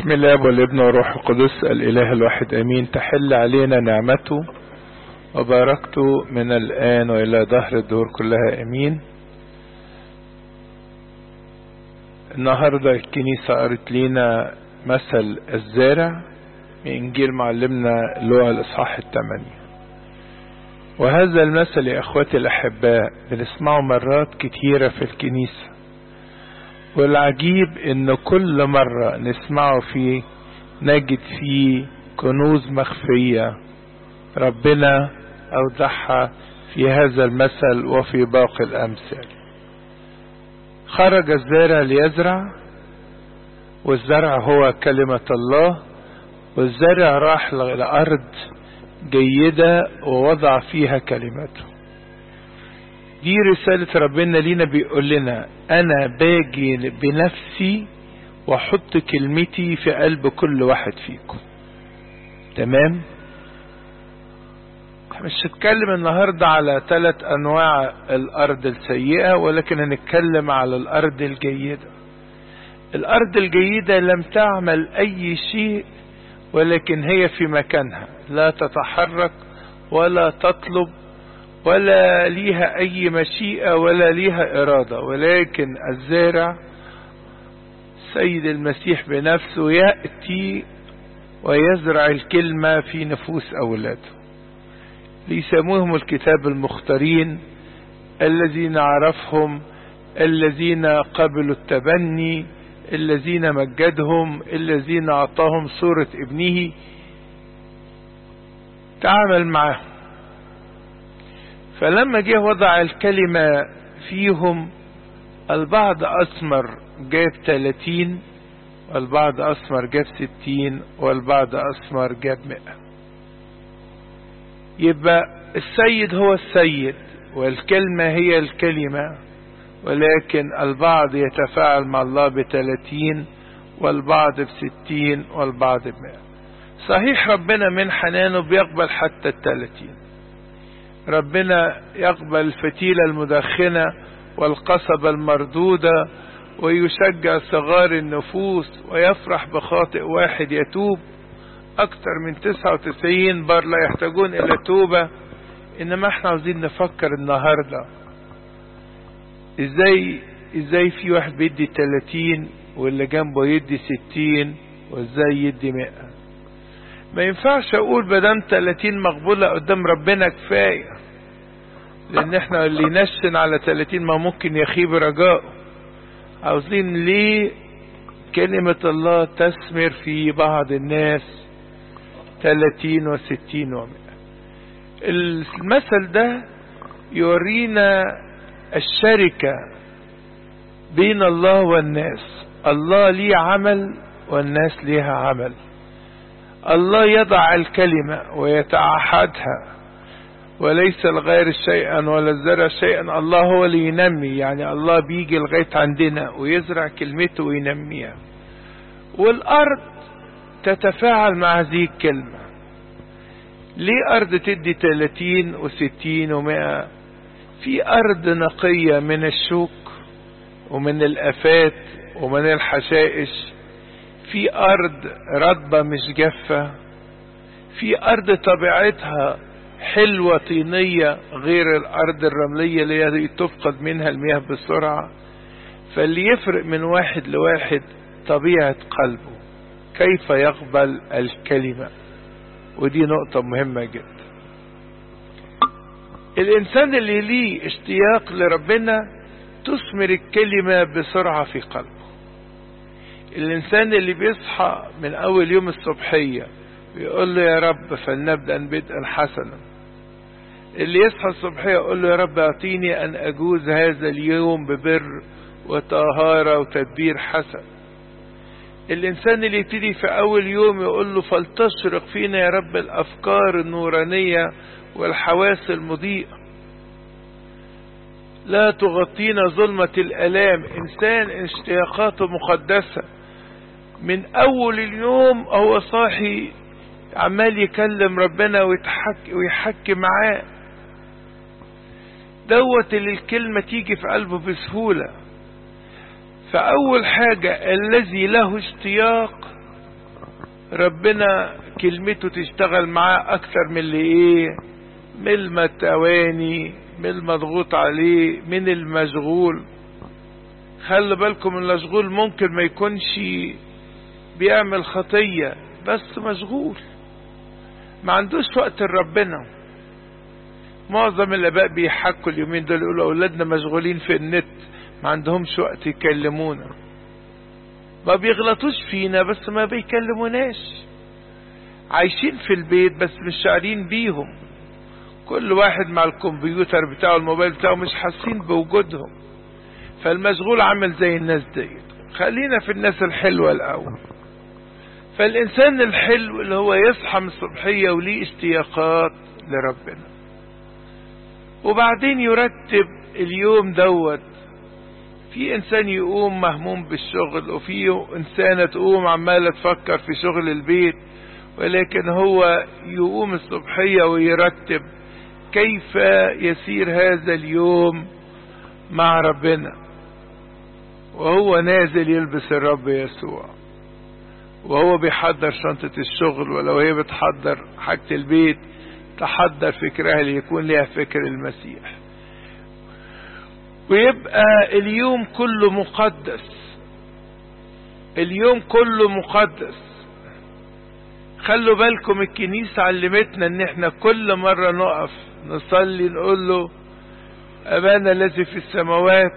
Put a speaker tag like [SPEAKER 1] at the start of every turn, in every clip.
[SPEAKER 1] بسم الله والابن والروح القدس الإله الواحد أمين تحل علينا نعمته وباركته من الآن وإلى دهر الدور كلها أمين النهاردة الكنيسة قرت لنا مثل الزارع من إنجيل معلمنا لوقا الإصحاح الثمانية وهذا المثل يا أخواتي الأحباء بنسمعه مرات كتيرة في الكنيسة والعجيب ان كل مرة نسمعه فيه نجد فيه كنوز مخفية ربنا أودعها في هذا المثل وفي باقي الأمثال خرج الزارع ليزرع والزرع هو كلمة الله والزارع راح لأرض جيدة ووضع فيها كلمته دي رسالة ربنا لينا بيقول لنا أنا باجي بنفسي وأحط كلمتي في قلب كل واحد فيكم تمام مش هتكلم النهاردة على ثلاث أنواع الأرض السيئة ولكن هنتكلم على الأرض الجيدة الأرض الجيدة لم تعمل أي شيء ولكن هي في مكانها لا تتحرك ولا تطلب ولا ليها أي مشيئة ولا ليها إرادة ولكن الزارع سيد المسيح بنفسه يأتي ويزرع الكلمة في نفوس أولاده ليسموهم الكتاب المختارين الذين عرفهم الذين قبلوا التبني الذين مجدهم الذين أعطاهم صورة ابنه تعامل معهم فلما جه وضع الكلمة فيهم البعض أسمر جاب تلاتين والبعض أسمر جاب ستين والبعض أسمر جاب مئة يبقى السيد هو السيد والكلمة هي الكلمة ولكن البعض يتفاعل مع الله بتلاتين والبعض بستين والبعض بمئة صحيح ربنا من حنانه بيقبل حتى التلاتين ربنا يقبل الفتيلة المدخنة والقصبة المردودة ويشجع صغار النفوس ويفرح بخاطئ واحد يتوب أكثر من 99 بار لا يحتاجون إلى توبة إنما احنا عاوزين نفكر النهاردة إزاي إزاي في واحد بيدي 30 واللي جنبه يدي 60 وإزاي يدي 100 ما ينفعش اقول بدام 30 مقبولة قدام ربنا كفاية لان احنا اللي ينشن على 30 ما ممكن يخيب رجاءه عاوزين ليه كلمة الله تثمر في بعض الناس 30 و60 و100 المثل ده يورينا الشركة بين الله والناس الله ليه عمل والناس ليها عمل الله يضع الكلمة ويتعهدها وليس الغير شيئا ولا الزرع شيئا الله هو اللي ينمي يعني الله بيجي لغاية عندنا ويزرع كلمته وينميها والأرض تتفاعل مع هذه الكلمة ليه أرض تدي 30 و60 و100 في أرض نقية من الشوك ومن الآفات ومن الحشائش في أرض رطبة مش جافة في أرض طبيعتها حلوة طينية غير الأرض الرملية اللي تفقد منها المياه بسرعة فاللي يفرق من واحد لواحد طبيعة قلبه كيف يقبل الكلمة ودي نقطة مهمة جدا الإنسان اللي ليه اشتياق لربنا تثمر الكلمة بسرعة في قلبه الإنسان اللي بيصحى من أول يوم الصبحية بيقول له يا رب فلنبدأ بدءا حسنا اللي يصحى الصبحية يقول له يا رب أعطيني أن أجوز هذا اليوم ببر وطهارة وتدبير حسن الإنسان اللي يبتدي في أول يوم يقول له فلتشرق فينا يا رب الأفكار النورانية والحواس المضيئة لا تغطينا ظلمة الألام إنسان اشتياقاته مقدسة من أول اليوم هو صاحي عمال يكلم ربنا ويتحكي ويحكي معاه دوت اللي الكلمة تيجي في قلبه بسهولة فأول حاجة الذي له اشتياق ربنا كلمته تشتغل معاه اكتر من اللي ايه من المتواني من المضغوط عليه من المشغول خلي بالكم المشغول ممكن ما يكونش بيعمل خطية بس مشغول ما عندوش وقت لربنا معظم الاباء بيحكوا اليومين دول يقولوا اولادنا مشغولين في النت ما عندهمش وقت يكلمونا ما بيغلطوش فينا بس ما بيكلموناش عايشين في البيت بس مش شعرين بيهم كل واحد مع الكمبيوتر بتاعه الموبايل بتاعه مش حاسين بوجودهم فالمشغول عامل زي الناس ديت خلينا في الناس الحلوة الاول فالانسان الحلو اللي هو يصحى من الصبحية وليه اشتياقات لربنا وبعدين يرتب اليوم دوت في انسان يقوم مهموم بالشغل وفي انسانة تقوم عمالة تفكر في شغل البيت ولكن هو يقوم الصبحية ويرتب كيف يسير هذا اليوم مع ربنا وهو نازل يلبس الرب يسوع وهو بيحضر شنطة الشغل ولو هي بتحضر حاجة البيت تحضر فكرها ليكون لها فكر المسيح ويبقى اليوم كله مقدس اليوم كله مقدس خلوا بالكم الكنيسة علمتنا ان احنا كل مرة نقف نصلي نقول له ابانا الذي في السماوات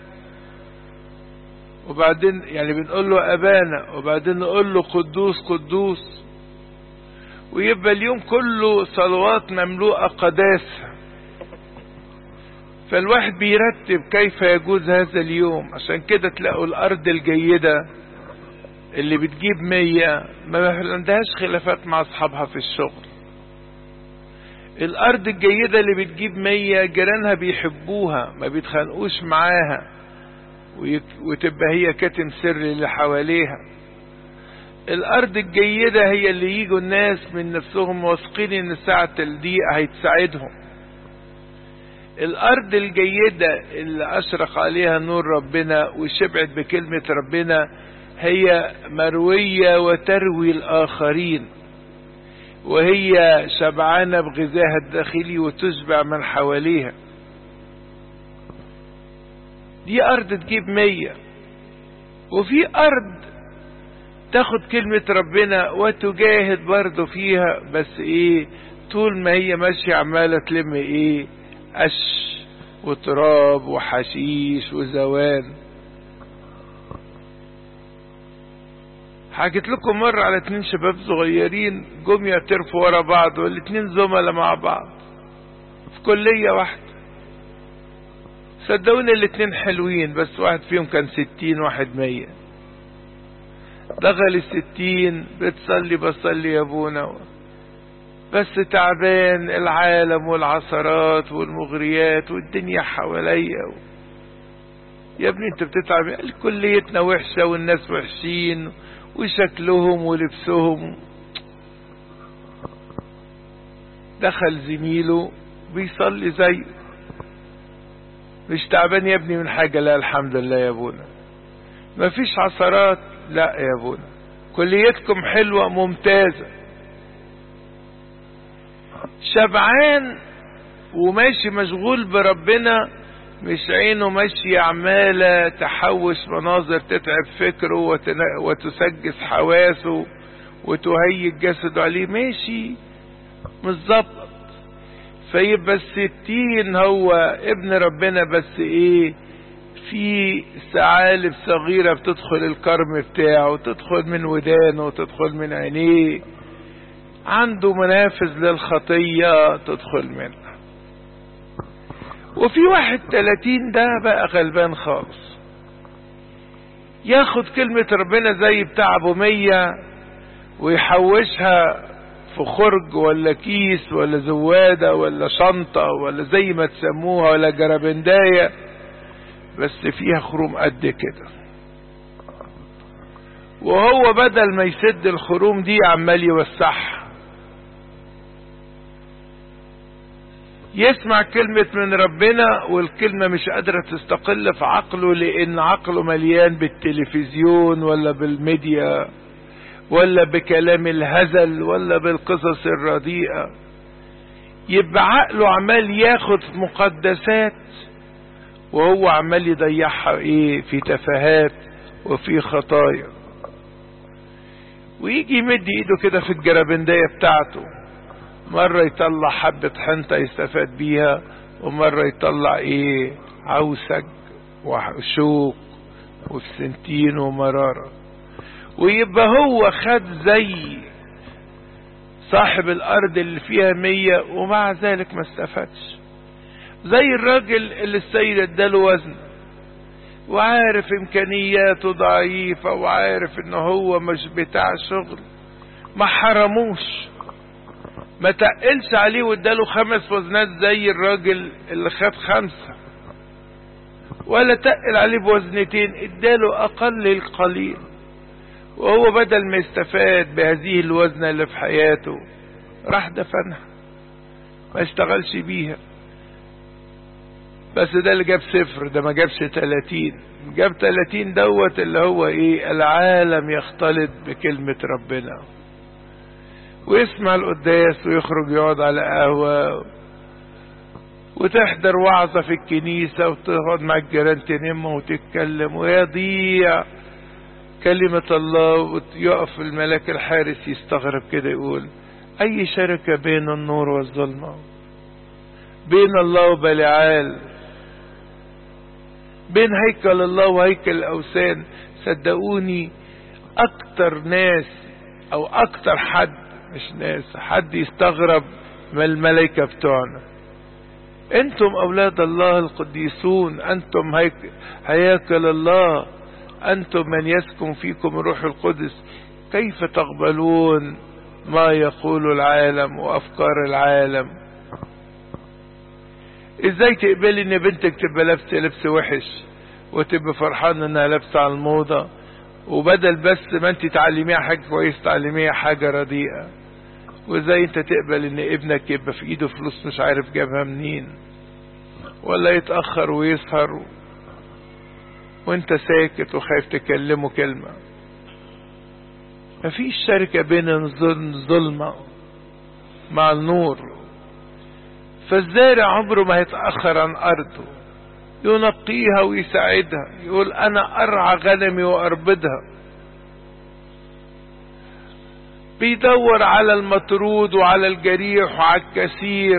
[SPEAKER 1] وبعدين يعني بنقول له ابانا وبعدين نقول له قدوس قدوس ويبقى اليوم كله صلوات مملوءة قداسة فالواحد بيرتب كيف يجوز هذا اليوم عشان كده تلاقوا الارض الجيدة اللي بتجيب مية ما عندهاش خلافات مع اصحابها في الشغل الارض الجيدة اللي بتجيب مية جيرانها بيحبوها ما بيتخانقوش معاها وتبقى هي كاتم سر اللي حواليها الارض الجيدة هي اللي يجوا الناس من نفسهم واثقين ان ساعة الضيق هيتساعدهم الارض الجيدة اللي اشرق عليها نور ربنا وشبعت بكلمة ربنا هي مروية وتروي الاخرين وهي شبعانة بغذاها الداخلي وتشبع من حواليها دي ارض تجيب مية وفي ارض تاخد كلمة ربنا وتجاهد برضه فيها بس ايه طول ما هي ماشية عمالة تلم ايه قش وتراب وحشيش وزوان حكيت لكم مرة على اتنين شباب صغيرين جم يعترفوا ورا بعض والاتنين زملاء مع بعض في كلية واحدة صدقوني الاتنين حلوين بس واحد فيهم كان ستين واحد مية دخل الستين بتصلي بصلي يا ابونا بس تعبان العالم والعثرات والمغريات والدنيا حواليا يا ابني انت بتتعب قال كليتنا وحشة والناس وحشين وشكلهم ولبسهم دخل زميله بيصلي زيه مش تعبان يا ابني من حاجة لا الحمد لله يا ابونا مفيش عثرات لا يا ابونا كليتكم حلوة ممتازة شبعان وماشي مشغول بربنا مش عينه ماشية عمالة تحوش مناظر تتعب فكره وتسجس حواسه وتهيج جسده عليه ماشي متظبط فيبقى الستين هو ابن ربنا بس ايه في ثعالب صغيرة بتدخل الكرم بتاعه تدخل من ودانه تدخل من عينيه عنده منافذ للخطية تدخل منها وفي واحد تلاتين ده بقى غلبان خالص ياخد كلمة ربنا زي بتاع ابو مية ويحوشها في خرج ولا كيس ولا زوادة ولا شنطة ولا زي ما تسموها ولا جرابنداية بس فيها خروم قد كده وهو بدل ما يسد الخروم دي عمال يوسعها يسمع كلمة من ربنا والكلمة مش قادرة تستقل في عقله لأن عقله مليان بالتلفزيون ولا بالميديا ولا بكلام الهزل ولا بالقصص الرديئة يبقى عقله عمال ياخد مقدسات وهو عمال يضيعها ايه في تفاهات وفي خطايا ويجي يمد ايده كده في الجرابندية بتاعته مرة يطلع حبة حنطة يستفاد بيها ومرة يطلع ايه عوسج وشوك وفسنتين ومرارة ويبقى هو خد زي صاحب الارض اللي فيها مية ومع ذلك ما استفادش زي الراجل اللي السيد اداله وزن وعارف امكانياته ضعيفة وعارف ان هو مش بتاع شغل ما حرموش ما تقلش عليه واداله خمس وزنات زي الراجل اللي خد خمسة ولا تقل عليه بوزنتين اداله اقل القليل وهو بدل ما يستفاد بهذه الوزنة اللي في حياته راح دفنها ما اشتغلش بيها بس ده اللي جاب صفر ده ما جابش تلاتين جاب تلاتين دوت اللي هو ايه العالم يختلط بكلمة ربنا ويسمع القداس ويخرج يقعد على قهوة وتحضر وعظة في الكنيسة وتقعد مع الجيران تنم وتتكلم ويضيع كلمة الله ويقف الملاك الحارس يستغرب كده يقول أي شركة بين النور والظلمة بين الله وبلعال بين هيكل الله وهيكل الأوثان صدقوني أكتر ناس أو أكتر حد مش ناس حد يستغرب من الملائكة بتوعنا أنتم أولاد الله القديسون أنتم هيك هياكل الله أنتم من يسكن فيكم الروح القدس كيف تقبلون ما يقول العالم وأفكار العالم ازاي تقبلي ان بنتك تبقى لابسه لبس وحش وتبقى فرحانه انها لابسه على الموضه وبدل بس ما انت تعلميها حاجه كويس تعلميها حاجه رديئه وازاي انت تقبل ان ابنك يبقى في ايده فلوس مش عارف جابها منين ولا يتاخر ويسهر وانت ساكت وخايف تكلمه كلمه مفيش شركه بين الظلمه مع النور فالزارع عمره ما هيتأخر عن أرضه ينقيها ويساعدها يقول أنا أرعى غنمي وأربدها بيدور على المطرود وعلى الجريح وعلى الكثير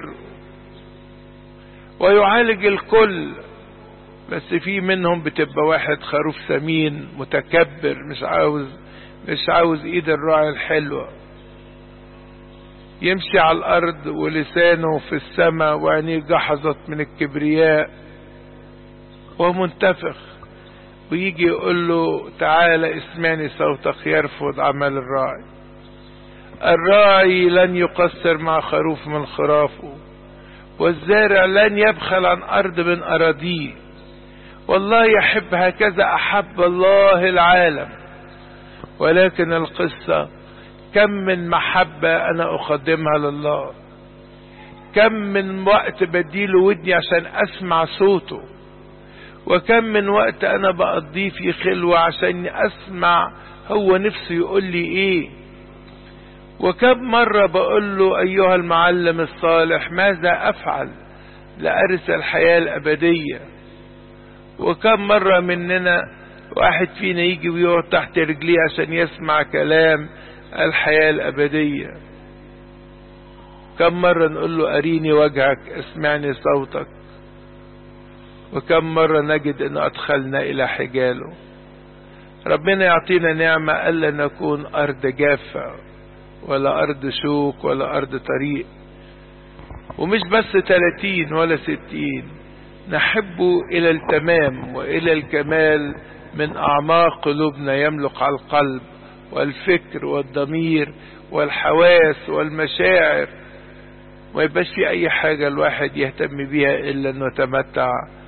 [SPEAKER 1] ويعالج الكل بس في منهم بتبقى واحد خروف سمين متكبر مش عاوز مش عاوز ايد الراعي الحلوه يمشي على الارض ولسانه في السماء وعينيه جحظت من الكبرياء ومنتفخ ويجي يقول له تعالى اسمعني صوتك يرفض عمل الراعي الراعي لن يقصر مع خروف من خرافه والزارع لن يبخل عن ارض من اراضيه والله يحب هكذا احب الله العالم ولكن القصه كم من محبة أنا أقدمها لله كم من وقت بديله ودني عشان أسمع صوته وكم من وقت أنا بقضيه في خلوة عشان أسمع هو نفسه يقول لي إيه وكم مرة بقول له أيها المعلم الصالح ماذا أفعل لأرث الحياة الأبدية وكم مرة مننا واحد فينا يجي ويقعد تحت رجليه عشان يسمع كلام الحياة الأبدية كم مرة نقول له أريني وجهك اسمعني صوتك وكم مرة نجد أن أدخلنا إلى حجاله ربنا يعطينا نعمة ألا نكون أرض جافة ولا أرض شوك ولا أرض طريق ومش بس تلاتين ولا ستين نحب إلى التمام وإلى الكمال من أعماق قلوبنا يملك على القلب والفكر والضمير والحواس والمشاعر ما يبقاش في اي حاجة الواحد يهتم بيها الا انه يتمتع